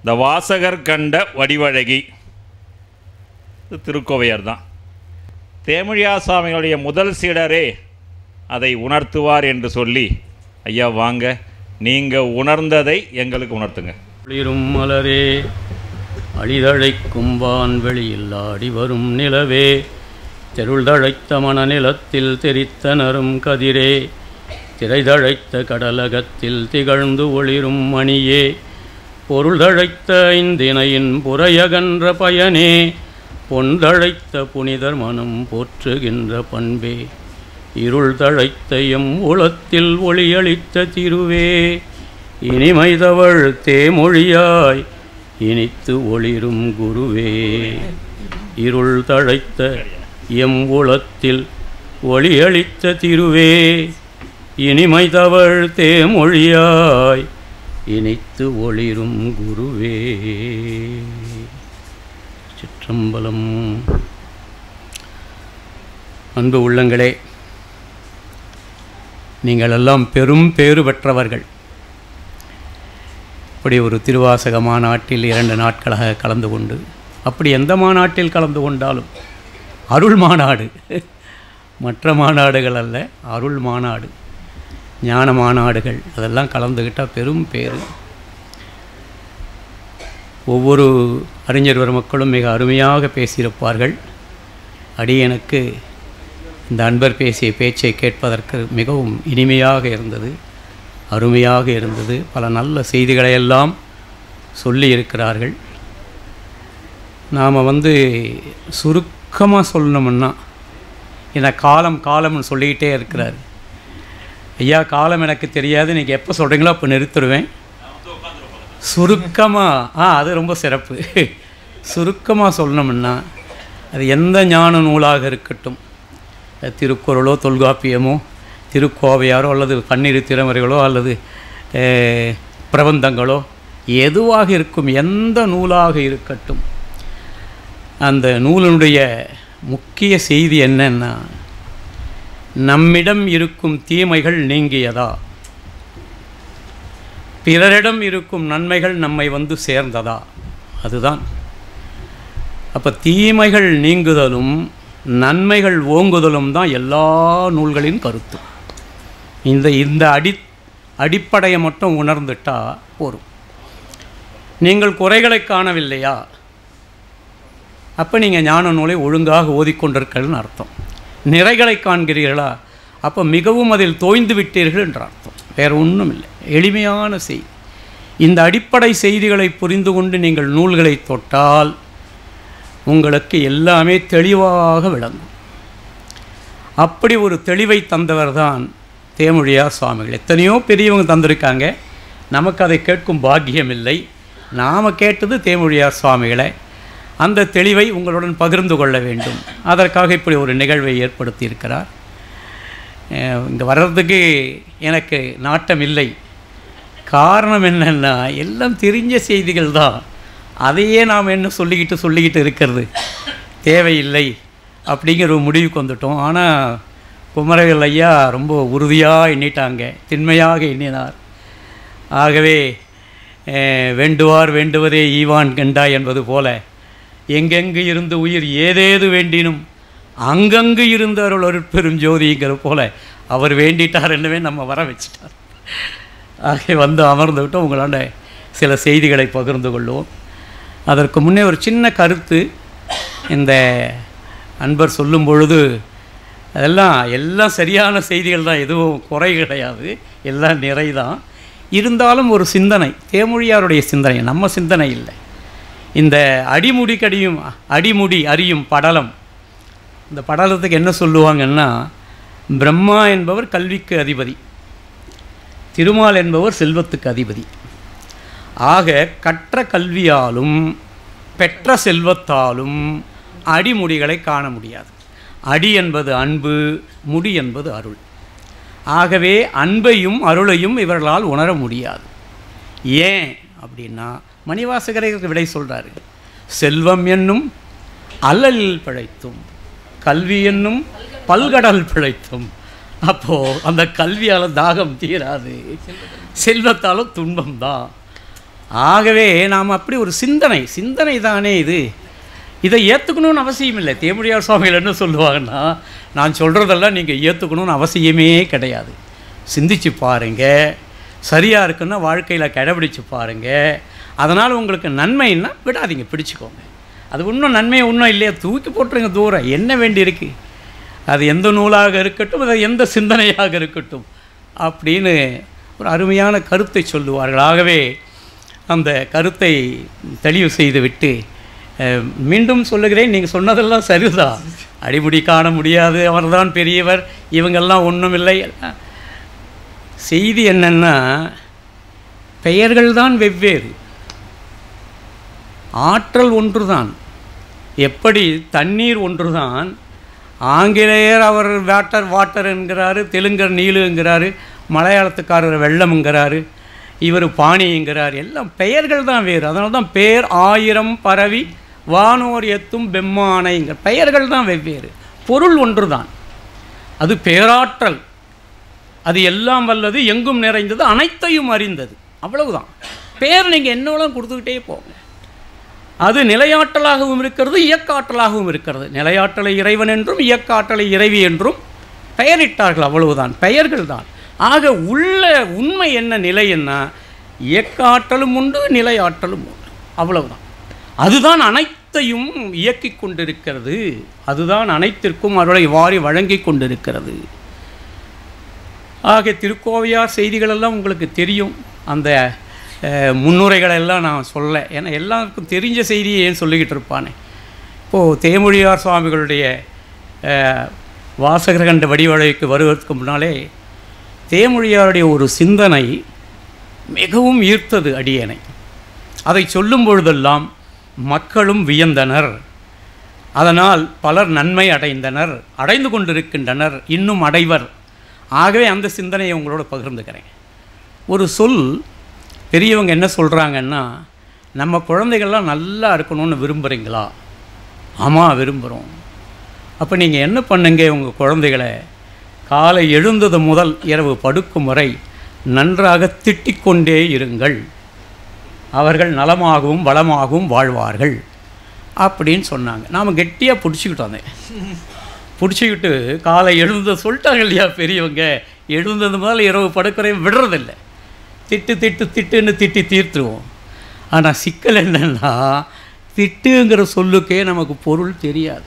இந்த வாசகர் கண்ட வடிவழகி இது திருக்கோவையார் தான் தேமொழியா சுவாமிகளுடைய முதல் சீடரே அதை உணர்த்துவார் என்று சொல்லி ஐயா வாங்க நீங்கள் உணர்ந்ததை எங்களுக்கு உணர்த்துங்க குளிரும் மலரே அழிதழைக்கும் வான்வெளியில் ஆடி வரும் நிலவே தெருள்தழைத்த மணநிலத்தில் தெரித்த நரும் கதிரே திரைதழைத்த கடலகத்தில் திகழ்ந்து ஒளிரும் மணியே பொருள்தழைத்த ஐந்தினையின் புறையகன்ற பயனே பொன்தழைத்த புனிதர் மனம் போற்றுகின்ற பண்பே இருள் தழைத்த எம் உளத்தில் ஒளியளித்த திருவே இனிமைதவள் தேமொழியாய் இனித்து ஒளிரும் குருவே இருள் தழைத்த எம் உளத்தில் ஒளியளித்த திருவே இனிமைதவள் தேமொழியாய் இனித்து ஒளிரும் குருவே சிற்றம்பலம் அன்பு உள்ளங்களே நீங்கள் எல்லாம் பெரும் பேறு பெற்றவர்கள் இப்படி ஒரு திருவாசக மாநாட்டில் இரண்டு நாட்களாக கலந்து கொண்டு அப்படி எந்த மாநாட்டில் கலந்து கொண்டாலும் அருள் மாநாடு மற்ற மாநாடுகள் அல்ல அருள் மாநாடு ஞான மாநாடுகள் அதெல்லாம் கலந்துக்கிட்டால் பெரும் பேர் ஒவ்வொரு அறிஞர் பெருமக்களும் மிக அருமையாக பேசியிருப்பார்கள் அடியனுக்கு இந்த அன்பர் பேசிய பேச்சை கேட்பதற்கு மிகவும் இனிமையாக இருந்தது அருமையாக இருந்தது பல நல்ல செய்திகளையெல்லாம் சொல்லி இருக்கிறார்கள் நாம் வந்து சுருக்கமாக சொல்லணும்னா என்ன காலம் காலம்னு சொல்லிக்கிட்டே இருக்கிறார் ஐயா காலம் எனக்கு தெரியாது நீங்கள் எப்போ சொல்கிறீங்களோ அப்போ நிறுத்திடுவேன் சுருக்கமாக ஆ அது ரொம்ப சிறப்பு சுருக்கமாக சொல்லணும்னா அது எந்த ஞான நூலாக இருக்கட்டும் திருக்குறளோ தொல்காப்பியமோ திருக்கோவையாரோ அல்லது பன்னிரு திறமறைகளோ அல்லது அஹ், பிரபந்தங்களோ எதுவாக இருக்கும் எந்த நூலாக இருக்கட்டும் அந்த நூலினுடைய முக்கிய செய்தி என்னன்னா நம்மிடம் இருக்கும் தீமைகள் நீங்கியதா பிறரிடம் இருக்கும் நன்மைகள் நம்மை வந்து சேர்ந்ததா அதுதான் அப்போ தீமைகள் நீங்குதலும் நன்மைகள் ஓங்குதலும் தான் எல்லா நூல்களின் கருத்து இந்த இந்த அடி அடிப்படையை மட்டும் உணர்ந்துட்டா போதும் நீங்கள் குறைகளை காணவில்லையா அப்போ நீங்கள் ஞான நூலை ஒழுங்காக ஓதிக்கொண்டிருக்கிறதுன்னு அர்த்தம் நிறைகளை காண்கிறீர்களா அப்போ மிகவும் அதில் தோய்ந்து விட்டீர்கள் என்ற அர்த்தம் வேறு ஒன்றும் இல்லை எளிமையான செய்தி இந்த அடிப்படை செய்திகளை புரிந்து கொண்டு நீங்கள் நூல்களை தொட்டால் உங்களுக்கு எல்லாமே தெளிவாக விளங்கும் அப்படி ஒரு தெளிவை தந்தவர் தான் தேமொழியார் சுவாமிகள் எத்தனையோ பெரியவங்க தந்திருக்காங்க நமக்கு அதை கேட்கும் பாக்கியம் இல்லை நாம் கேட்டது தேமொழியார் சுவாமிகளை அந்த தெளிவை உங்களுடன் பகிர்ந்து கொள்ள வேண்டும் அதற்காக இப்படி ஒரு நிகழ்வை ஏற்படுத்தி இருக்கிறார் இங்கே வர்றதுக்கு எனக்கு நாட்டம் இல்லை காரணம் என்னென்னா எல்லாம் தெரிஞ்ச செய்திகள் தான் அதையே நாம் என்ன சொல்லிக்கிட்டு சொல்லிக்கிட்டு இருக்கிறது தேவையில்லை அப்படிங்கிற ஒரு முடிவுக்கு வந்துட்டோம் ஆனால் குமரவேல் ஐயா ரொம்ப உறுதியாக எண்ணிட்டாங்க திண்மையாக எண்ணினார் ஆகவே அஹ், வேண்டுவார் வேண்டுவதே ஈவான் கண்டா என்பது போல எங்கெங்கு இருந்து உயிர் ஏதேது வேண்டினும் அங்கங்கு இருந்த அருள் அருட்பெரும் ஜோதிங்கிற போல அவர் வேண்டிட்டார் என்னவே நம்ம வர வச்சிட்டார் ஆகவே வந்து அமர்ந்து விட்டு உங்களோட சில செய்திகளை பகிர்ந்து கொள்வோம் அதற்கு முன்னே ஒரு சின்ன கருத்து இந்த அன்பர் சொல்லும் பொழுது அதெல்லாம் எல்லாம் சரியான செய்திகள் தான் எதுவும் குறை கிடையாது எல்லாம் நிறை தான் இருந்தாலும் ஒரு சிந்தனை தேமொழியாருடைய சிந்தனை நம்ம சிந்தனை இல்லை இந்த அடிமுடி கடியும் அடிமுடி அறியும் படலம் இந்த படலத்துக்கு என்ன சொல்லுவாங்கன்னா பிரம்மா என்பவர் கல்விக்கு அதிபதி திருமால் என்பவர் செல்வத்துக்கு அதிபதி ஆக கற்ற கல்வியாலும் பெற்ற செல்வத்தாலும் அடிமுடிகளை காண முடியாது அடி என்பது அன்பு முடி என்பது அருள் ஆகவே அன்பையும் அருளையும் இவர்களால் உணர முடியாது ஏன் அப்படின்னா மணிவாசகருக்கு விடை சொல்கிறாரு செல்வம் என்னும் அல்லலில் பிழைத்தும் கல்வி என்னும் பல்கடல் பிழைத்தும் அப்போது அந்த கல்வியால் தாகம் தீராது செல்வத்தாலும் துன்பம் தான் ஆகவே நாம் அப்படி ஒரு சிந்தனை சிந்தனை தானே இது இதை ஏற்றுக்கணும்னு அவசியம் இல்லை தேமுடியார் சுவாமிகள் என்ன சொல்லுவாங்கன்னா நான் சொல்கிறதெல்லாம் நீங்கள் ஏற்றுக்கணும்னு அவசியமே கிடையாது சிந்திச்சு பாருங்க சரியாக இருக்குன்னா வாழ்க்கையில் கடைபிடிச்சு பாருங்க அதனால் உங்களுக்கு நன்மைன்னா விடாதீங்க பிடிச்சிக்கோங்க அது இன்னும் நன்மை இன்னும் இல்லையா தூக்கி போட்டுருங்க தூரம் என்ன வேண்டியிருக்கு அது எந்த நூலாக இருக்கட்டும் அது எந்த சிந்தனையாக இருக்கட்டும் அப்படின்னு ஒரு அருமையான கருத்தை சொல்லுவார்கள் ஆகவே அந்த கருத்தை தெளிவு செய்துவிட்டு அஹ், மீண்டும் சொல்லுகிறேன் நீங்கள் சொன்னதெல்லாம் சரிதான் அடிமுடி காண முடியாது அவர்தான் பெரியவர் இவங்கெல்லாம் ஒன்றும் இல்லை செய்தி என்னன்னா பெயர்கள் தான் வெவ்வேறு ஆற்றல் ஒன்றுதான் எப்படி தண்ணீர் ஒன்றுதான் ஆங்கிலேயர் அவர் வாட்டர் வாட்டர் என்கிறாரு தெலுங்கர் நீலுங்கிறாரு மலையாளத்துக்காரர் வெள்ளம்ங்கிறாரு இவர் பாணிங்கிறார் எல்லாம் பெயர்கள் தான் வேறு அதனால தான் பேர் ஆயிரம் பரவி வானோர் எத்தும் பெம்மானைங்கிற பெயர்கள் தான் வெவ்வேறு பொருள் ஒன்றுதான் அது பேராற்றல் அது எல்லாம் வல்லது எங்கும் நிறைந்தது அனைத்தையும் அறிந்தது அவ்வளவுதான் பேர் நீங்கள் என்னவெல்லாம் கொடுத்துக்கிட்டே போங்க அது நிலையாற்றலாகவும் இருக்கிறது இயக்காற்றலாகவும் இருக்கிறது நிலையாற்றலை இறைவன் என்றும் இயக்காற்றலை இறைவி என்றும் பெயரிட்டார்கள் அவ்வளவுதான் பெயர்கள் தான் ஆக உள்ள உண்மை என்ன நிலை என்ன இயக்காற்றலும் உண்டு நிலையாற்றலும் உண்டு அவ்வளவுதான் அதுதான் அனைத்தையும் இயக்கிக் கொண்டிருக்கிறது அதுதான் அனைத்திற்கும் அருளை வாரி வழங்கி கொண்டிருக்கிறது ஆக திருக்கோவையார் செய்திகளெல்லாம் உங்களுக்கு தெரியும் அந்த அஹ், முன்னுரைகளெல்லாம் நான் சொல்ல ஏன்னா எல்லாருக்கும் தெரிஞ்ச செய்தியை ஏன் சொல்லிக்கிட்டு இருப்பானே இப்போது தேமொழியார் சுவாமிகளுடைய அஹ், வாசகர் கண்ட வடிவழைக்கு வருவதற்கு முன்னாலே தேமொழியாருடைய ஒரு சிந்தனை மிகவும் ஈர்த்தது அடியனை அதை சொல்லும் பொழுதெல்லாம் மக்களும் வியந்தனர் அதனால் பலர் நன்மை அடைந்தனர் அடைந்து கொண்டிருக்கின்றனர் இன்னும் அடைவர் ஆகவே அந்த சிந்தனையை உங்களோட பகிர்ந்துக்கிறேன் ஒரு சொல் பெரியவங்க என்ன சொல்கிறாங்கன்னா நம்ம குழந்தைகள்லாம் நல்லா இருக்கணும்னு விரும்புகிறீங்களா ஆமாம் விரும்புகிறோம் அப்போ நீங்கள் என்ன பண்ணுங்க உங்கள் குழந்தைகளை காலை எழுந்தது முதல் இரவு படுக்கும் வரை நன்றாக திட்டிக் கொண்டே இருங்கள் அவர்கள் நலமாகவும் வளமாகவும் வாழ்வார்கள் அப்படின்னு சொன்னாங்க நாம் கெட்டியாக பிடிச்சிக்கிட்டோம் அதை பிடிச்சிக்கிட்டு காலை எழுந்த சொல்லிட்டாங்க இல்லையா பெரியவங்க எழுந்தது முதல் இரவு படுக்கிறையும் விடுறதில்லை திட்டு திட்டு திட்டுன்னு திட்டி தீர்த்துருவோம் ஆனால் சிக்கல் என்னன்னா திட்டுங்கிற சொல்லுக்கே நமக்கு பொருள் தெரியாது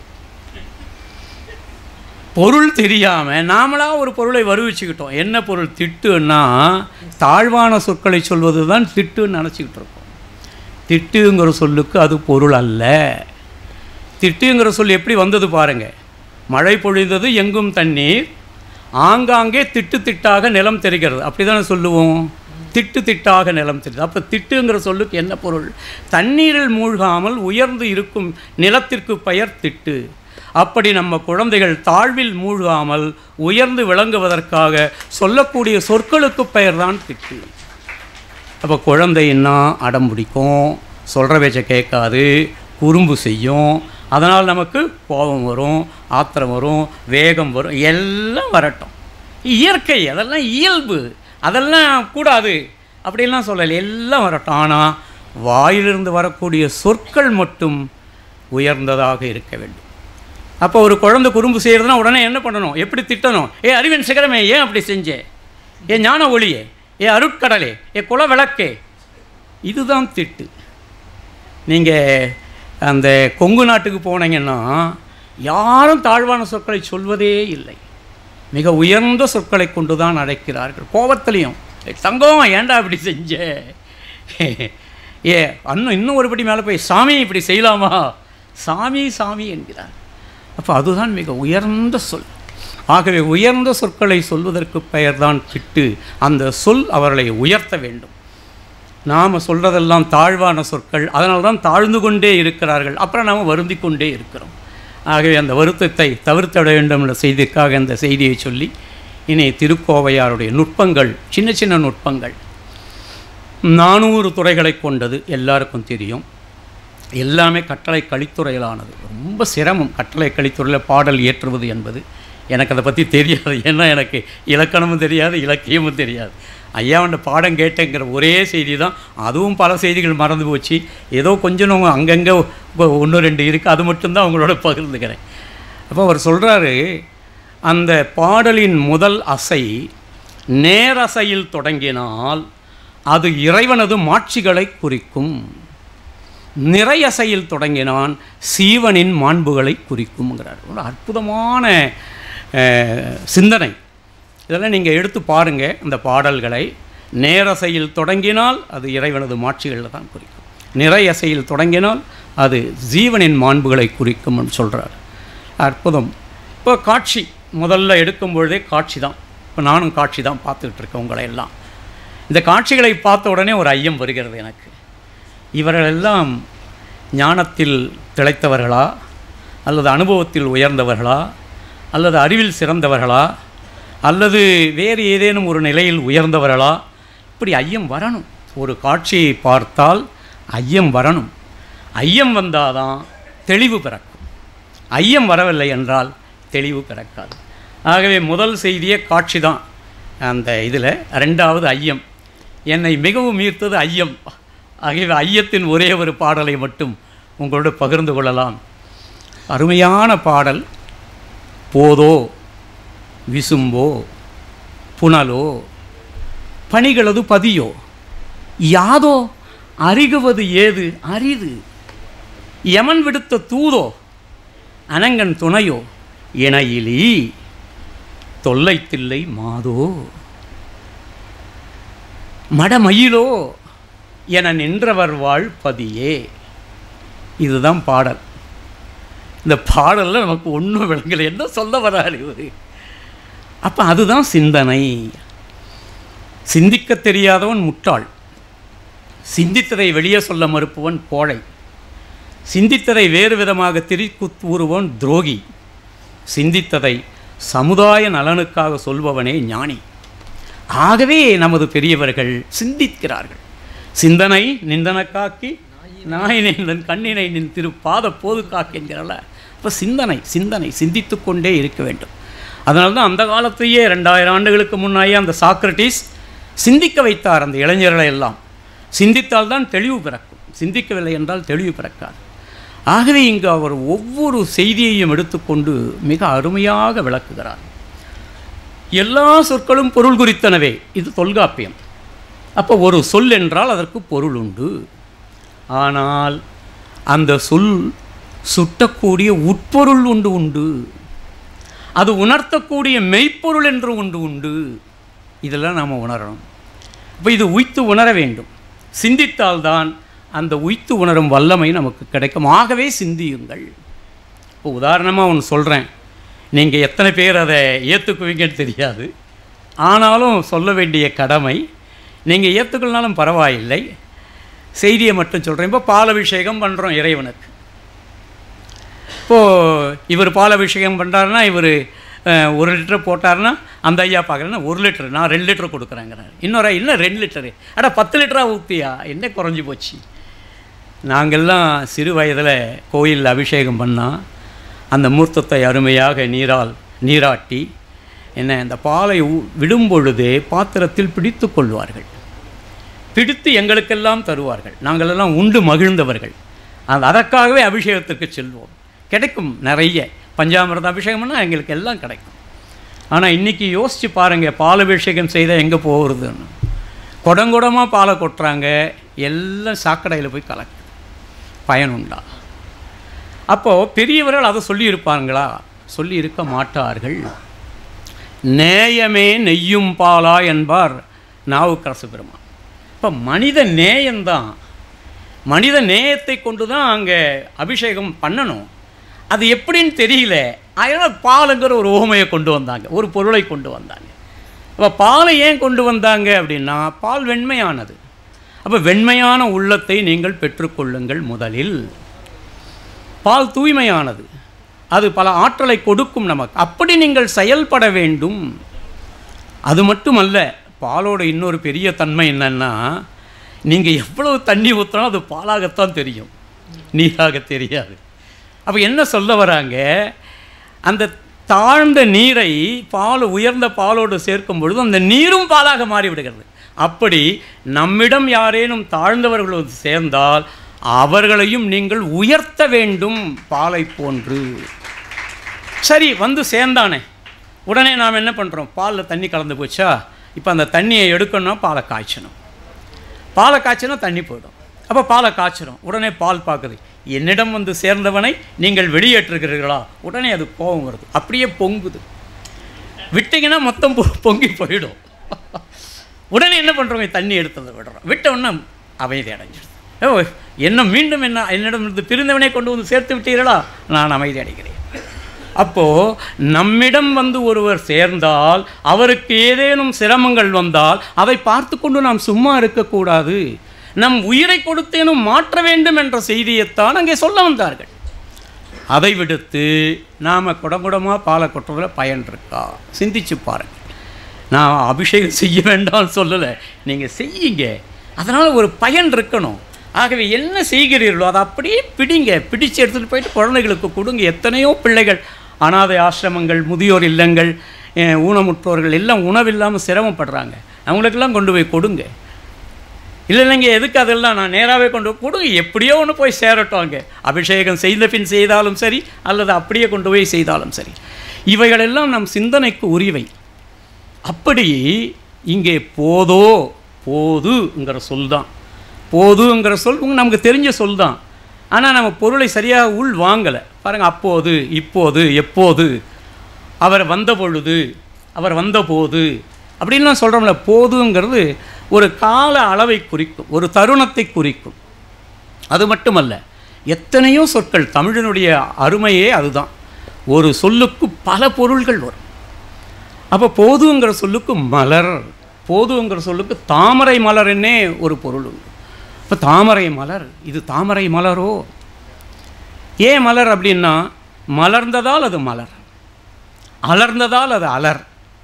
பொருள் தெரியாமல் நாமளாக ஒரு பொருளை வருவிச்சுக்கிட்டோம் என்ன பொருள் திட்டுன்னா தாழ்வான சொற்களை சொல்வது தான் திட்டுன்னு நினச்சிக்கிட்டு இருக்கோம் திட்டுங்கிற சொல்லுக்கு அது பொருள் அல்ல திட்டுங்கிற சொல் எப்படி வந்தது பாருங்க மழை பொழிந்தது எங்கும் தண்ணீர் ஆங்காங்கே திட்டு திட்டாக நிலம் தெரிகிறது அப்படி தானே சொல்லுவோம் திட்டு திட்டாக நிலம் தெரியுது அப்போ திட்டுங்கிற சொல்லுக்கு என்ன பொருள் தண்ணீரில் மூழ்காமல் உயர்ந்து இருக்கும் நிலத்திற்கு பெயர் திட்டு அப்படி நம்ம குழந்தைகள் தாழ்வில் மூழ்காமல் உயர்ந்து விளங்குவதற்காக சொல்லக்கூடிய சொற்களுக்கு பெயர்தான் திட்டு அப்போ குழந்தைன்னா அடம் பிடிக்கும் சொல்கிற பேச்சை கேட்காது குறும்பு செய்யும் அதனால் நமக்கு கோபம் வரும் ஆத்திரம் வரும் வேகம் வரும் எல்லாம் வரட்டும் இயற்கை அதெல்லாம் இயல்பு அதெல்லாம் கூடாது அப்படிலாம் சொல்லலை எல்லாம் வரட்டும் ஆனால் வாயிலிருந்து வரக்கூடிய சொற்கள் மட்டும் உயர்ந்ததாக இருக்க வேண்டும் அப்போ ஒரு குழந்தை குறும்பு செய்கிறதுனா உடனே என்ன பண்ணணும் எப்படி திட்டணும் ஏ அறிவின் சிகரமே ஏன் அப்படி செஞ்சே ஏ ஞான ஒளியே ஏ அருட்கடலே ஏ குல விளக்கே இதுதான் திட்டு நீங்கள் அந்த கொங்கு நாட்டுக்கு போனீங்கன்னா யாரும் தாழ்வான சொற்களை சொல்வதே இல்லை மிக உயர்ந்த சொற்களை கொண்டு தான் அழைக்கிறார்கள் கோபத்திலையும் "ஏய், தங்கம் ஏன்டா இப்படி செஞ்ச ஏ அண்ணன் இன்னும் ஒருபடி மேலே போய் சாமி இப்படி செய்யலாமா சாமி சாமி என்கிறார் அப்போ அதுதான் மிக உயர்ந்த சொல் ஆகவே உயர்ந்த சொற்களை சொல்வதற்கு பெயர்தான் திட்டு அந்த சொல் அவர்களை உயர்த்த வேண்டும் நாம் சொல்கிறதெல்லாம் தாழ்வான சொற்கள் அதனால தான் தாழ்ந்து கொண்டே இருக்கிறார்கள் அப்புறம் நாம் வருந்தி கொண்டே இருக்கிறோம் ஆகவே அந்த வருத்தத்தை தவிர்த்திட வேண்டும் என்ற செய்திக்காக இந்த செய்தியை சொல்லி இனி திருக்கோவையாருடைய நுட்பங்கள் சின்ன சின்ன நுட்பங்கள் நானூறு துறைகளை கொண்டது எல்லாருக்கும் தெரியும் எல்லாமே கட்டளை கலித்துறையிலானது ரொம்ப சிரமம் கட்டளை கலித்துறையில் பாடல் ஏற்றுவது என்பது எனக்கு அதை பற்றி தெரியாது ஏன்னா எனக்கு இலக்கணமும் தெரியாது இலக்கியமும் தெரியாது ஐயாவண்ட பாடம் கேட்டேங்கிற ஒரே செய்தி தான் அதுவும் பல செய்திகள் மறந்து போச்சு ஏதோ கொஞ்சம் நம்ம அங்கங்கே ஒன்று ரெண்டு இருக்குது அது மட்டும்தான் அவங்களோட பகிர்ந்துக்கிறேன் அப்போ அவர் சொல்கிறாரு அந்த பாடலின் முதல் அசை நேரசையில் தொடங்கினால் அது இறைவனது மாட்சிகளை குறிக்கும் நிறையசையில் தொடங்கினான் சீவனின் மாண்புகளை குறிக்கும்ங்கிறார் ஒரு அற்புதமான அஹ், சிந்தனை இதெல்லாம் நீங்கள் எடுத்து பாருங்கள் அந்த பாடல்களை நேரசையில் தொடங்கினால் அது இறைவனது மாட்சிகளில் தான் குறிக்கும் நிறையசையில் தொடங்கினால் அது ஜீவனின் மாண்புகளை குறிக்கும்னு சொல்கிறார் அற்புதம் இப்போ காட்சி முதல்ல எடுக்கும் பொழுதே காட்சி தான் இப்போ நானும் காட்சி தான் பார்த்துக்கிட்டு இருக்கேன் உங்களை எல்லாம் இந்த காட்சிகளை பார்த்த உடனே ஒரு ஐயம் வருகிறது எனக்கு இவர்களெல்லாம் ஞானத்தில் திளைத்தவர்களா அல்லது அனுபவத்தில் உயர்ந்தவர்களா அல்லது அறிவில் சிறந்தவர்களா அல்லது வேறு ஏதேனும் ஒரு நிலையில் உயர்ந்தவர்களா இப்படி ஐயம் வரணும் ஒரு காட்சியை பார்த்தால் ஐயம் வரணும் ஐயம் வந்தாதான் தெளிவு பிறக்கும் ஐயம் வரவில்லை என்றால் தெளிவு பிறக்காது ஆகவே முதல் செய்தியே காட்சி தான் அந்த இதில் ரெண்டாவது ஐயம் என்னை மிகவும் ஈர்த்தது ஐயம் ஆகவே ஐயத்தின் ஒரே ஒரு பாடலை மட்டும் உங்களோடு பகிர்ந்து கொள்ளலாம் அருமையான பாடல் போதோ விசும்போ புனலோ பணிகளது பதியோ யாதோ அறிகுவது ஏது அரிது யமன் விடுத்த தூதோ அனங்கன் துணையோ இணையிலி தொல்லைத்தில்லை மாதோ மடமயிலோ என நின்றவர் வாழ் பதியே இதுதான் பாடல் இந்த பாடலில் நமக்கு ஒன்றும் விளங்கலை என்ன சொல்ல வராரு இவர் அப்போ அதுதான் சிந்தனை சிந்திக்க தெரியாதவன் முட்டாள் சிந்தித்ததை வெளியே சொல்ல மறுப்பவன் கோழை சிந்தித்ததை வேறு விதமாக திரிக்கு கூறுவன் துரோகி சிந்தித்ததை சமுதாய நலனுக்காக சொல்பவனே ஞானி ஆகவே நமது பெரியவர்கள் சிந்திக்கிறார்கள் சிந்தனை நிந்தன காக்கி நாயினை நின் கண்ணினை நின் திரு பாத போது காக்கின்றல இப்போ சிந்தனை சிந்தனை சிந்தித்து கொண்டே இருக்க வேண்டும் அதனால தான் அந்த காலத்தையே ரெண்டாயிரம் ஆண்டுகளுக்கு முன்னாயே அந்த சாக்ரட்டிஸ் சிந்திக்க வைத்தார் அந்த இளைஞர்களை எல்லாம் சிந்தித்தால் தான் தெளிவு பிறக்கும் சிந்திக்கவில்லை என்றால் தெளிவு பிறக்காது ஆகவே இங்கு அவர் ஒவ்வொரு செய்தியையும் எடுத்துக்கொண்டு மிக அருமையாக விளக்குகிறார் எல்லா சொற்களும் பொருள் குறித்தனவே இது தொல்காப்பியம் அப்போ ஒரு சொல் என்றால் அதற்கு பொருள் உண்டு ஆனால் அந்த சொல் சுட்டக்கூடிய உட்பொருள் உண்டு உண்டு அது உணர்த்தக்கூடிய மெய்ப்பொருள் என்று ஒன்று உண்டு இதெல்லாம் நாம் உணரணும் இப்போ இது உய்த்து உணர வேண்டும் சிந்தித்தால்தான் அந்த உய்த்து உணரும் வல்லமை நமக்கு கிடைக்கும் ஆகவே சிந்தியுங்கள் இப்போ உதாரணமாக ஒன்று சொல்கிறேன் நீங்கள் எத்தனை பேர் அதை ஏற்றுக்குவீங்கன்னு தெரியாது ஆனாலும் சொல்ல வேண்டிய கடமை நீங்கள் ஏற்றுக்கொள்ளனாலும் பரவாயில்லை செய்தியை மட்டும் சொல்கிறேன் இப்போ பாலபிஷேகம் பண்ணுறோம் இறைவனுக்கு இப்போது இவர் பாலபிஷேகம் பண்ணுறாருன்னா இவர் ஒரு லிட்டர் போட்டாருன்னா அந்த ஐயா பார்க்குறேன்னா ஒரு லிட்டர் நான் ரெண்டு லிட்டர் கொடுக்குறேங்கிறாரு இன்னொரு ஐயா, இன்னும் ரெண்டு லிட்டரு அட பத்து லிட்டராக ஊற்றியா என்ன குறைஞ்சி போச்சு நாங்கள்லாம் சிறு வயதில் கோயிலில் அபிஷேகம் பண்ணால் அந்த மூர்த்தத்தை அருமையாக நீரால் நீராட்டி என்ன அந்த பாலை ஊ- விடும் பொழுதே பாத்திரத்தில் பிடித்து கொள்வார்கள் பிடித்து எங்களுக்கெல்லாம் தருவார்கள் நாங்களெல்லாம் உண்டு மகிழ்ந்தவர்கள் அந்த அதற்காகவே அபிஷேகத்திற்கு செல்வோம் கிடைக்கும் நிறைய பஞ்சாமிரத அபிஷேகம்னா எங்களுக்கு எல்லாம் கிடைக்கும் ஆனால் இன்றைக்கி யோசித்து பாருங்கள் பாலபிஷேகம் செய்தால் எங்கே போகிறதுன்னு குடங்குடமாக பாலை கொட்டுறாங்க எல்லாம் சாக்கடையில் போய் கலக்கு பயனுண்டா அப்போது பெரியவர்கள் அதை சொல்லியிருப்பாங்களா சொல்லி இருக்க மாட்டார்கள் நேயமே நெய்யும் பாலா என்பார் நாவுக்கரசு பெருமான் இப்போ மனித நேயம்தான் மனித நேயத்தை கொண்டு தான் அங்கே அபிஷேகம் பண்ணணும் அது எப்படின்னு தெரியல அதனால் பாலுங்கிற ஒரு ஓமையை கொண்டு வந்தாங்க ஒரு பொருளை கொண்டு வந்தாங்க அப்போ பாலை ஏன் கொண்டு வந்தாங்க அப்படின்னா பால் வெண்மையானது அப்போ வெண்மையான உள்ளத்தை நீங்கள் பெற்றுக்கொள்ளுங்கள் முதலில் பால் தூய்மையானது அது பல ஆற்றலை கொடுக்கும் நமக்கு அப்படி நீங்கள் செயல்பட வேண்டும் அது மட்டுமல்ல பாலோட இன்னொரு பெரிய தன்மை என்னன்னா நீங்கள் எவ்வளவு தண்ணி ஊற்றினாலும் அது பாலாகத்தான் தெரியும் நீராக தெரியாது அப்போ என்ன சொல்ல வராங்க அந்த தாழ்ந்த நீரை பால் உயர்ந்த பாலோடு சேர்க்கும் பொழுது அந்த நீரும் பாலாக மாறிவிடுகிறது அப்படி நம்மிடம் யாரேனும் தாழ்ந்தவர்கள் வந்து சேர்ந்தால் அவர்களையும் நீங்கள் உயர்த்த வேண்டும் பாலை போன்று சரி வந்து சேர்ந்தானே உடனே நாம் என்ன பண்ணுறோம் பாலில் தண்ணி கலந்து போச்சா இப்போ அந்த தண்ணியை எடுக்கணும்னா பாலை காய்ச்சணும் பாலை காய்ச்சினா தண்ணி போயிடும் அப்போ பாலை காய்ச்சிரும் உடனே பால் பார்க்குது என்னிடம் வந்து சேர்ந்தவனை நீங்கள் வெளியேற்றுகிறீர்களா உடனே அது கோபம் வருது அப்படியே பொங்குது விட்டீங்கன்னா மொத்தம் பொ- பொங்கி போயிடும் உடனே என்ன பண்ணுறோங்க தண்ணி எடுத்து விடுறோம் விட்ட உடனே அமைதி அடைஞ்சிடுது ஓ என்ன மீண்டும் என்ன என்னிடமிருந்து பிரிந்தவனை கொண்டு வந்து சேர்த்து விட்டீர்களா நான் அமைதி அடைகிறேன் அப்போது நம்மிடம் வந்து ஒருவர் சேர்ந்தால் அவருக்கு ஏதேனும் சிரமங்கள் வந்தால் அதை பார்த்து கொண்டு நாம் சும்மா இருக்கக்கூடாது நம் உயிரை கொடுத்தேனும் மாற்ற வேண்டும் என்ற செய்தியைத்தான் அங்கே சொல்ல வந்தார்கள் அதை விடுத்து நாம் குடங்குடமாக பாலை கொட்டுறதுல பயன் இருக்கா சிந்திச்சு பாருங்கள் நான் அபிஷேகம் செய்ய வேண்டாம்னு சொல்லலை நீங்கள் செய்யுங்க அதனால் ஒரு பயன் இருக்கணும் ஆகவே என்ன செய்கிறீர்களோ அதை அப்படியே பிடிங்க பிடிச்சு எடுத்துகிட்டு போயிட்டு குழந்தைகளுக்கு கொடுங்க எத்தனையோ பிள்ளைகள் அனாதை ஆசிரமங்கள் முதியோர் இல்லங்கள் அஹ், ஊனமுற்றோர்கள் எல்லாம் உணவில்லாமல் சிரமப்படுறாங்க அவங்களுக்கெல்லாம் கொண்டு போய் கொடுங்க இல்லை இல்லைங்க எதுக்கு அதெல்லாம் நான் நேராகவே கொண்டு போய் கொடுங்க எப்படியோ ஒன்று போய் சேரட்டும் அங்கே அபிஷேகம் செய்த பின் செய்தாலும் சரி அல்லது அப்படியே கொண்டு போய் செய்தாலும் சரி இவைகளெல்லாம் நம் சிந்தனைக்கு உரிவை அப்படி இங்கே போதோ போதுங்கிற சொல் தான் போதுங்கிற சொல் உங்க- நமக்கு தெரிஞ்ச சொல் தான் ஆனால் நம்ம பொருளை சரியாக உள் வாங்கலை பாருங்கள் அப்போது இப்போது எப்போது அவர் வந்த பொழுது அவர் வந்தபோது அப்படின்லாம் சொல்கிறோம்ல போதுங்கிறது ஒரு கால அளவை குறிக்கும் ஒரு தருணத்தை குறிக்கும் அது மட்டுமல்ல எத்தனையோ சொற்கள் தமிழினுடைய அருமையே அதுதான் ஒரு சொல்லுக்கு பல பொருள்கள் வரும் அப்போ போதுங்கிற சொல்லுக்கு மலர் போதுங்கிற சொல்லுக்கு தாமரை மலர்னே ஒரு பொருள் உண்டு இப்போ தாமரை மலர் இது தாமரை மலரோ ஏன் மலர் அப்படின்னா மலர்ந்ததால் அது மலர் அலர்ந்ததால் அது அலர்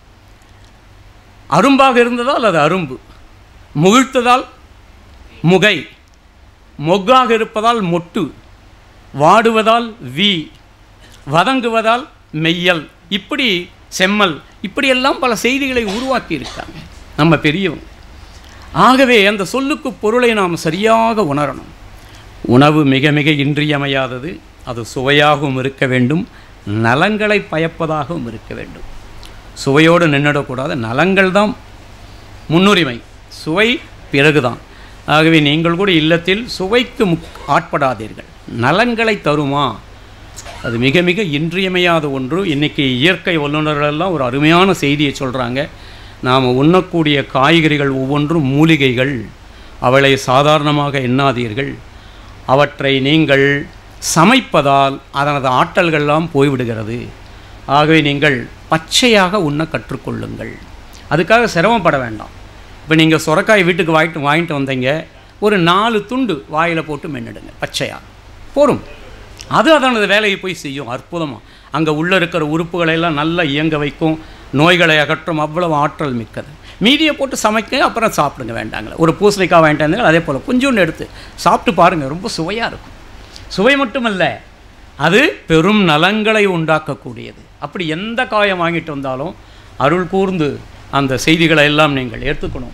அரும்பாக இருந்ததால் அது அரும்பு முகிழ்த்ததால் முகை மொக்காக இருப்பதால் மொட்டு வாடுவதால் வி வதங்குவதால் மெய்யல் இப்படி செம்மல் இப்படியெல்லாம் பல செய்திகளை உருவாக்கி இருக்காங்க நம்ம பெரியவங்க ஆகவே அந்த சொல்லுக்கு பொருளை நாம் சரியாக உணரணும் உணவு மிக மிக இன்றியமையாதது அது சுவையாகவும் இருக்க வேண்டும் நலங்களை பயப்பதாகவும் இருக்க வேண்டும் சுவையோடு நின்றுடக்கூடாது நலங்கள் தான் முன்னுரிமை சுவை பிறகுதான் ஆகவே நீங்கள் கூட இல்லத்தில் சுவைக்கு முக் ஆட்படாதீர்கள் நலன்களை தருமா அது மிக மிக இன்றியமையாத ஒன்று இன்றைக்கி இயற்கை வல்லுநர்கள் எல்லாம் ஒரு அருமையான செய்தியை சொல்கிறாங்க நாம் உண்ணக்கூடிய காய்கறிகள் ஒவ்வொன்றும் மூலிகைகள் அவளை சாதாரணமாக எண்ணாதீர்கள் அவற்றை நீங்கள் சமைப்பதால் அதனது ஆற்றல்கள்லாம் போய்விடுகிறது ஆகவே நீங்கள் பச்சையாக உண்ண கற்றுக்கொள்ளுங்கள் அதுக்காக சிரமப்பட வேண்டாம் இப்போ நீங்கள் சுரக்காய் வீட்டுக்கு வாங்கிட்டு வாங்கிட்டு வந்தீங்க ஒரு நாலு துண்டு வாயில் போட்டு மென்னிடுங்க பச்சையாக போரும் அது அதனது வேலையை போய் செய்யும் அற்புதமாக அங்கே உள்ளே இருக்கிற உறுப்புகளை எல்லாம் நல்லா இயங்க வைக்கும் நோய்களை அகற்றும் அவ்வளவு ஆற்றல் மிக்கது மீதியை போட்டு சமைக்க அப்புறம் சாப்பிடுங்க வேண்டாங்களே ஒரு பூசணிக்காய் வாங்கிட்டு வந்தாங்க அதே போல் கொஞ்சோண்டு எடுத்து சாப்பிட்டு பாருங்கள் ரொம்ப சுவையாக இருக்கும் சுவை மட்டுமல்ல அது பெரும் நலங்களை உண்டாக்கக்கூடியது அப்படி எந்த காயம் வாங்கிட்டு வந்தாலும் அருள் கூர்ந்து அந்த செய்திகளை எல்லாம் நீங்கள் ஏற்றுக்கணும்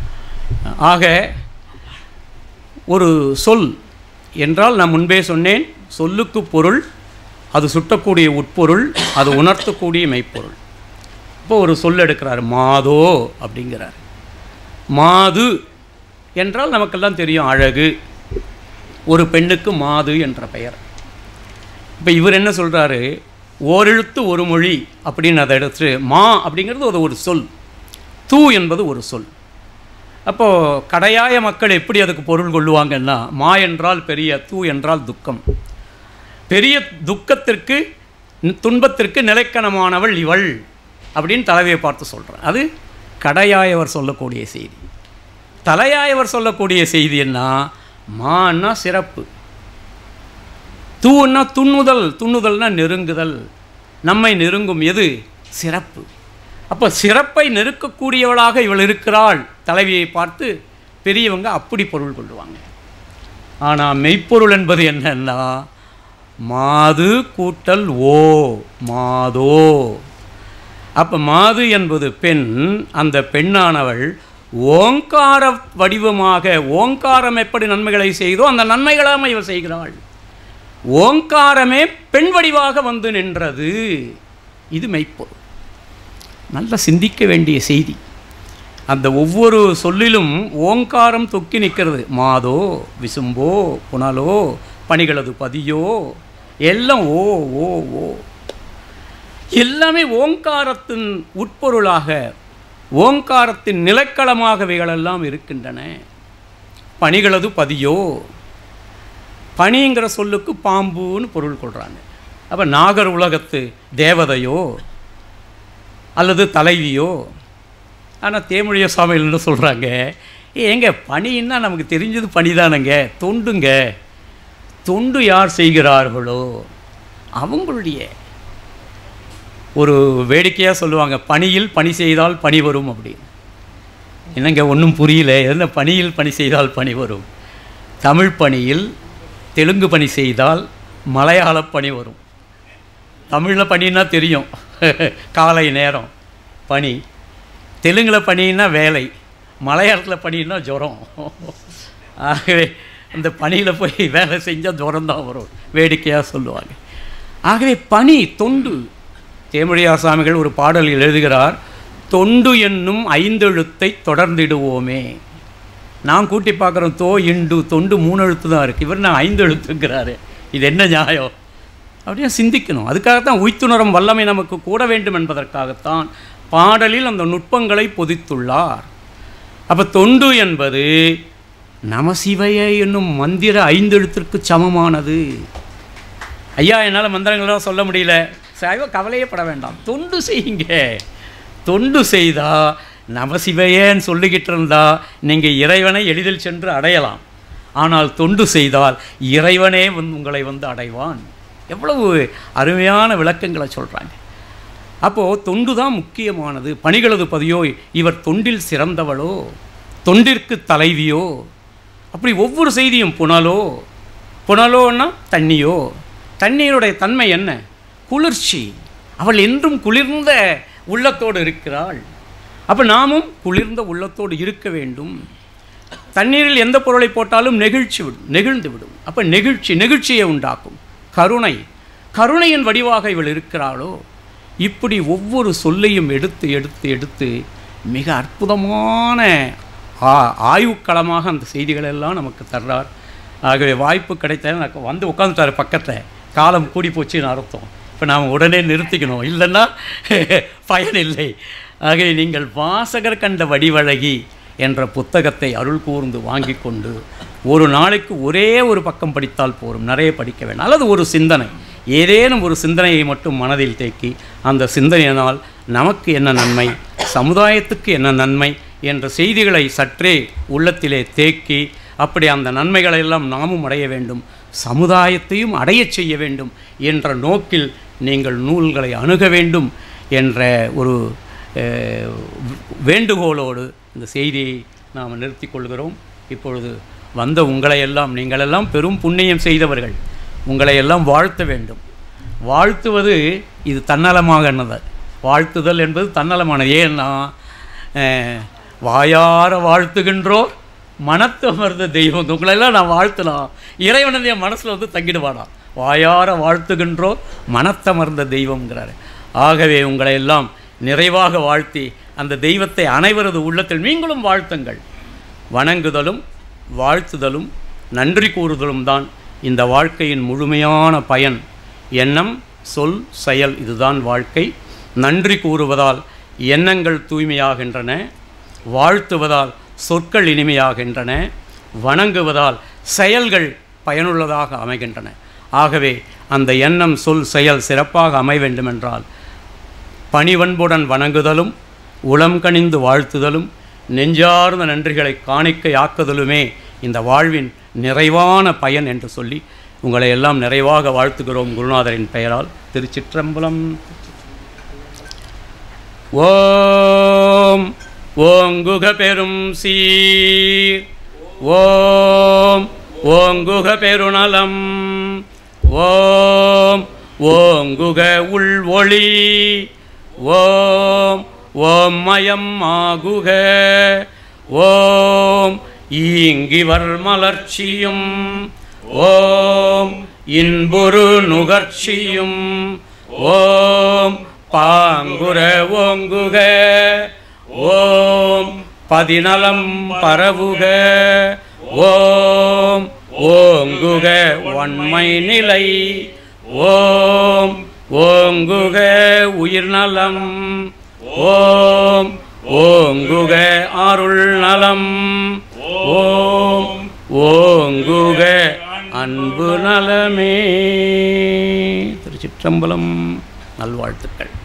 ஆக ஒரு சொல் என்றால் நான் முன்பே சொன்னேன் சொல்லுக்கு பொருள் அது சுட்டக்கூடிய உட்பொருள் அது உணர்த்தக்கூடிய மெய்ப்பொருள் இப்போ ஒரு சொல் எடுக்கிறார் மாதோ அப்படிங்கிறார் மாது என்றால் நமக்கெல்லாம் தெரியும் அழகு ஒரு பெண்ணுக்கு மாது என்ற பெயர் இப்போ இவர் என்ன சொல்கிறாரு ஓரெழுத்து ஒரு மொழி அப்படின்னு அதை எடுத்துட்டு மா அப்படிங்கிறது ஒரு ஒரு சொல் தூ என்பது ஒரு சொல் அப்போது கடையாய மக்கள் எப்படி அதுக்கு பொருள் கொள்ளுவாங்கன்னா மா என்றால் பெரிய தூ என்றால் துக்கம் பெரிய துக்கத்திற்கு துன்பத்திற்கு நிலைக்கணமானவள் இவள் அப்படின்னு தலைவியை பார்த்து சொல்கிறார் அது கடையாயவர் சொல்லக்கூடிய செய்தி தலையாயவர் சொல்லக்கூடிய செய்தி என்ன மான்னா சிறப்பு தூன்னா துண்ணுதல் துண்ணுதல்னா நெருங்குதல் நம்மை நெருங்கும் எது சிறப்பு அப்போ சிறப்பை நெருக்கக்கூடியவளாக இவள் இருக்கிறாள் தலைவியை பார்த்து பெரியவங்க அப்படி பொருள் கொள்ளுவாங்க ஆனால் மெய்ப்பொருள் என்பது என்னன்னா மாது கூட்டல் ஓ மாதோ அப்போ மாது என்பது பெண் அந்த பெண்ணானவள் ஓங்கார வடிவமாக ஓங்காரம் எப்படி நன்மைகளை செய்தோ அந்த நன்மைகளாம் இவர் செய்கிறாள் ஓங்காரமே பெண் வடிவாக வந்து நின்றது இது மெய்ப்பொருள் நல்ல சிந்திக்க வேண்டிய செய்தி அந்த ஒவ்வொரு சொல்லிலும் ஓங்காரம் தொக்கி நிற்கிறது மாதோ விசும்போ புனலோ பணிகளது பதியோ எல்லாம் ஓ ஓ ஓ எல்லாமே ஓங்காரத்தின் உட்பொருளாக ஓங்காரத்தின் நிலக்களமாக இவைகளெல்லாம் இருக்கின்றன பணிகளது பதியோ பனிங்கிற சொல்லுக்கு பாம்புன்னு பொருள் கொள்கிறாங்க அப்போ நாகர் உலகத்து தேவதையோ அல்லது தலைவியோ ஆனால் தேமொழிய சுவாமிகள்னு சொல்கிறாங்க ஏங்க பனின்னா நமக்கு தெரிஞ்சது பனிதானங்க தொண்டுங்க தொண்டு யார் செய்கிறார்களோ அவங்களுடைய ஒரு வேடிக்கையாக சொல்லுவாங்க பணியில் பணி செய்தால் பணி வரும் அப்படின்னு என்னங்க ஒன்றும் புரியல என்ன பணியில் பணி செய்தால் பணி வரும் தமிழ் பணியில் தெலுங்கு பணி செய்தால் மலையாள பணி வரும் தமிழில் பணின்னா தெரியும் காலை நேரம் பணி தெலுங்கில் பணின்னா வேலை மலையாளத்தில் பணின்னா ஜுரம் ஆகவே அந்த பணியில் போய் வேலை செஞ்சால் ஜுரம் தான் வரும் வேடிக்கையாக சொல்லுவாங்க ஆகவே பணி தொண்டு தேமுடியார் சுவாமிகள் ஒரு பாடலில் எழுதுகிறார் தொண்டு என்னும் ஐந்தெழுத்தை தொடர்ந்திடுவோமே நான் கூட்டி பார்க்குறோம் தோ இண்டு தொண்டு மூணு எழுத்து தான் இருக்குது இவர் நான் ஐந்து எழுத்துங்கிறாரு இது என்ன நியாயம் அப்படியே சிந்திக்கணும் அதுக்காகத்தான் உய்த்துணரும் வல்லமை நமக்கு கூட வேண்டும் என்பதற்காகத்தான் பாடலில் அந்த நுட்பங்களை பொதித்துள்ளார் அப்போ தொண்டு என்பது நமசிவய என்னும் மந்திர ஐந்தெழுத்திற்கு சமமானது ஐயா என்னால் மந்திரங்கள்லாம் சொல்ல முடியல சாயோ கவலையே பட வேண்டாம் தொண்டு செய்யுங்க தொண்டு செய்தால் நமசிவையேன்னு சொல்லிக்கிட்டு இருந்தால் நீங்கள் இறைவனை எளிதில் சென்று அடையலாம் ஆனால் தொண்டு செய்தால் இறைவனே வந்து உங்களை வந்து அடைவான் எவ்வளவு அருமையான விளக்கங்களை சொல்கிறாங்க அப்போது தொண்டு தான் முக்கியமானது பணிகளது பதியோ இவர் தொண்டில் சிறந்தவளோ தொண்டிற்கு தலைவியோ அப்படி ஒவ்வொரு செய்தியும் புனலோ புனலோன்னா தண்ணியோ தண்ணீருடைய தன்மை என்ன குளிர்ச்சி அவள் என்றும் குளிர்ந்த உள்ளத்தோடு இருக்கிறாள் அப்போ நாமும் குளிர்ந்த உள்ளத்தோடு இருக்க வேண்டும் தண்ணீரில் எந்த பொருளை போட்டாலும் நெகிழ்ச்சி விடும் நெகிழ்ந்து விடும் அப்போ நெகிழ்ச்சி நெகிழ்ச்சியை உண்டாக்கும் கருணை கருணையின் வடிவாக இவள் இருக்கிறாளோ இப்படி ஒவ்வொரு சொல்லையும் எடுத்து எடுத்து எடுத்து மிக அற்புதமான ஆ ஆய்வுக்களமாக அந்த செய்திகளெல்லாம் நமக்கு தர்றார் ஆகவே வாய்ப்பு கிடைத்த எனக்கு வந்து உட்காந்துட்டார் பக்கத்தில் காலம் கூடி போச்சுன்னு அர்த்தம் இப்போ நாம் உடனே நிறுத்திக்கணும் இல்லைன்னா பயன் இல்லை ஆகவே நீங்கள் வாசகர் கண்ட வடிவழகி என்ற புத்தகத்தை அருள் கூர்ந்து வாங்கி கொண்டு ஒரு நாளைக்கு ஒரே ஒரு பக்கம் படித்தால் போரும் நிறைய படிக்க வேண்டாம் அல்லது ஒரு சிந்தனை ஏதேனும் ஒரு சிந்தனையை மட்டும் மனதில் தேக்கி அந்த சிந்தனையினால் நமக்கு என்ன நன்மை சமுதாயத்துக்கு என்ன நன்மை என்ற செய்திகளை சற்றே உள்ளத்திலே தேக்கி அப்படி அந்த நன்மைகளை எல்லாம் நாமும் அடைய வேண்டும் சமுதாயத்தையும் அடையச் செய்ய வேண்டும் என்ற நோக்கில் நீங்கள் நூல்களை அணுக வேண்டும் என்ற ஒரு அஹ், வேண்டுகோளோடு இந்த செய்தியை நாம் நிறுத்திக் கொள்கிறோம் இப்பொழுது வந்த உங்களையெல்லாம் நீங்களெல்லாம் பெரும் புண்ணியம் செய்தவர்கள் உங்களையெல்லாம் வாழ்த்த வேண்டும் வாழ்த்துவது இது தன்னலமாகனது வாழ்த்துதல் என்பது தன்னலமானது ஏன்னா அஹ், வாயார வாழ்த்துகின்றோர் மனத்தமர்ந்த தெய்வம் உங்களெல்லாம் நான் வாழ்த்தலாம் இறைவனது என் மனசில் வந்து தங்கிடுவானா வாயார வாழ்த்துகின்றோர் மனத்தமர்ந்த தெய்வம்ங்கிறாரு ஆகவே உங்களை எல்லாம் நிறைவாக வாழ்த்தி அந்த தெய்வத்தை அனைவரது உள்ளத்தில் நீங்களும் வாழ்த்துங்கள் வணங்குதலும் வாழ்த்துதலும் நன்றி கூறுதலும் தான் இந்த வாழ்க்கையின் முழுமையான பயன் எண்ணம் சொல் செயல் இதுதான் வாழ்க்கை நன்றி கூறுவதால் எண்ணங்கள் தூய்மையாகின்றன வாழ்த்துவதால் சொற்கள் இனிமையாகின்றன வணங்குவதால் செயல்கள் பயனுள்ளதாக அமைகின்றன ஆகவே அந்த எண்ணம் சொல் செயல் சிறப்பாக அமைய வேண்டுமென்றால் பணிவன்புடன் வணங்குதலும் உளம் கனிந்து வாழ்த்துதலும் நெஞ்சார்ந்த நன்றிகளை காணிக்கையாக்குதலுமே இந்த வாழ்வின் நிறைவான பயன் என்று சொல்லி உங்களை எல்லாம் நிறைவாக வாழ்த்துகிறோம் குருநாதரின் பெயரால் திருச்சிற்றம்பலம் ஓம் ஓங்குக பெரும் சீர் ஓம் ஓங்குக பெருநலம் ஓம் ஓங்குக உள் ஒளி ஓம் ஓம் மயம் ஆகுக ஓம் ஈங்கிவர் மலர்ச்சியும் ஓம் இன்புரு நுகர்ச்சியும் ஓம் பாங்குர ஓங்குக ஓம் பதிநலம் பரவுக ஓம் ஓங்குக வன்மை நிலை ஓம் ஓங்குக உயிர்நலம் ஓம் ஓங்குக அருள் நலம் ஓம் ஓங்குக அன்பு நலமே திருச்சிற்றம்பலம் நல்வாழ்த்துக்கள்